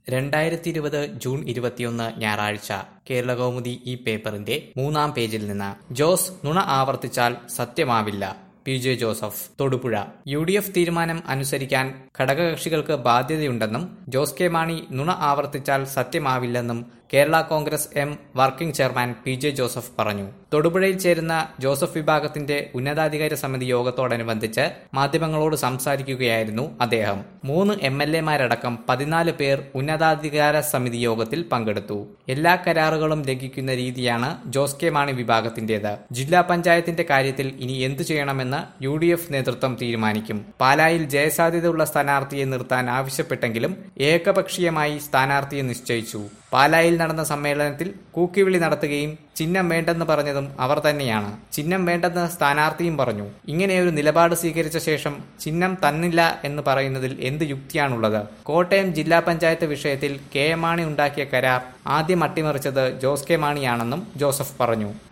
രണ്ടായിരത്തി ഇരുപത് ജൂൺ ഇരുപത്തിയൊന്ന് ഞായറാഴ്ച കേരളകൗമുദി ഈ പേപ്പറിന്റെ മൂന്നാം പേജിൽ നിന്ന് ജോസ് നുണ ആവർത്തിച്ചാൽ സത്യമാവില്ല P J Joseph Thodupuzha U D F തീരുമാനം അനുസരിക്കാൻ ഘടകകക്ഷികൾക്ക് ബാധ്യതയുണ്ടെന്നും ജോസ് കെ മാണി നുണ ആവർത്തിച്ചാൽ സത്യമാവില്ലെന്നും Kerala Congress M working chairman P J Joseph പറഞ്ഞു തൊടുപുഴയിൽ ചേരുന്ന ജോസഫ് വിഭാഗത്തിന്റെ ഉന്നതാധികാര സമിതി യോഗത്തോടനുബന്ധിച്ച് മാധ്യമങ്ങളോട് സംസാരിക്കുകയായിരുന്നു അദ്ദേഹം മൂന്ന് എം എൽ എമാരടക്കം പതിനാല് പേർ ഉന്നതാധികാര സമിതി യോഗത്തിൽ പങ്കെടുത്തു എല്ലാ കരാറുകളും ലംഘിക്കുന്ന രീതിയാണ് ജോസ് കെ മാണി വിഭാഗത്തിന്റേത് ജില്ലാ പഞ്ചായത്തിന്റെ കാര്യത്തിൽ ഇനി എന്തു ചെയ്യണമെന്ന് യു ഡി എഫ് നേതൃത്വം തീരുമാനിക്കും പാലായിൽ ജയസാധ്യതയുള്ള സ്ഥാനാർത്ഥിയെ നിർത്താൻ ആവശ്യപ്പെട്ടെങ്കിലും ഏകപക്ഷീയമായി സ്ഥാനാർത്ഥിയെ നിശ്ചയിച്ചു പാലായിൽ നടന്ന സമ്മേളനത്തിൽ കൂക്കിവിളി നടത്തുകയും ചിഹ്നം വേണ്ടെന്ന് പറഞ്ഞതും അവർ തന്നെയാണ് ചിഹ്നം വേണ്ടെന്ന് സ്ഥാനാർത്ഥിയും പറഞ്ഞു ഇങ്ങനെയൊരു നിലപാട് സ്വീകരിച്ച ശേഷം ചിഹ്നം തന്നില്ല എന്ന് പറയുന്നതിൽ എന്ത് യുക്തിയാണുള്ളത് കോട്ടയം ജില്ലാ പഞ്ചായത്ത് വിഷയത്തിൽ കെ എം മാണി ഉണ്ടാക്കിയ കരാർ ആദ്യം അട്ടിമറിച്ചത് ജോസ് കെ മാണിയാണെന്നും ജോസഫ് പറഞ്ഞു